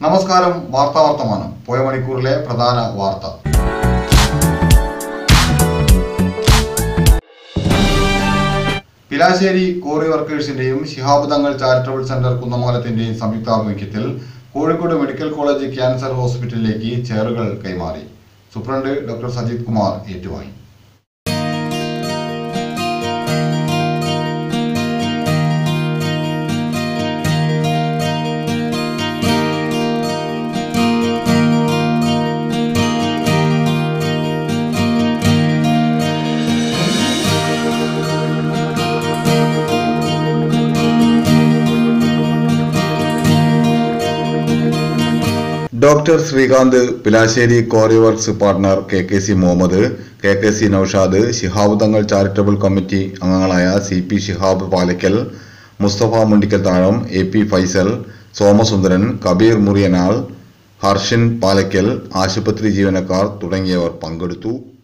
നമസ്കാരം വാർത്താ വർത്തമാനം പോയ മണിക്കൂറിലെ പ്രധാന വാർത്ത പിലാശ്ശേരി കോറി വർക്കേഴ്സിന്റെയും ശിഹാബ് തങ്ങൾ ചാരിറ്റബിൾ സെന്റർ കുന്നമംഗലത്തിന്റെയും സംയുക്താഭിമുഖ്യത്തിൽ കോഴിക്കോട് മെഡിക്കൽ കോളേജ് ക്യാൻസർ ഹോസ്പിറ്റലിലേക്ക് ചെയറുകൾ കൈമാറി സൂപ്രണ്ട് ഡോക്ടർ സജിത് കുമാർ ഏറ്റുവാങ്ങി doctor Srikanth Pilassery quarry works partner K K C Muhammad K K C Naushad Shihab Thangal charitable committee അംഗങ്ങളായ C P Shihab Palakkal Mustafa Mundikkal Thazham A P Faisal Somasundaran Kabeer Muriyanal Harshin Palakkal ആശുപത്രി ജീവനക്കാർ തുടങ്ങിയവർ പങ്കെടുത്തു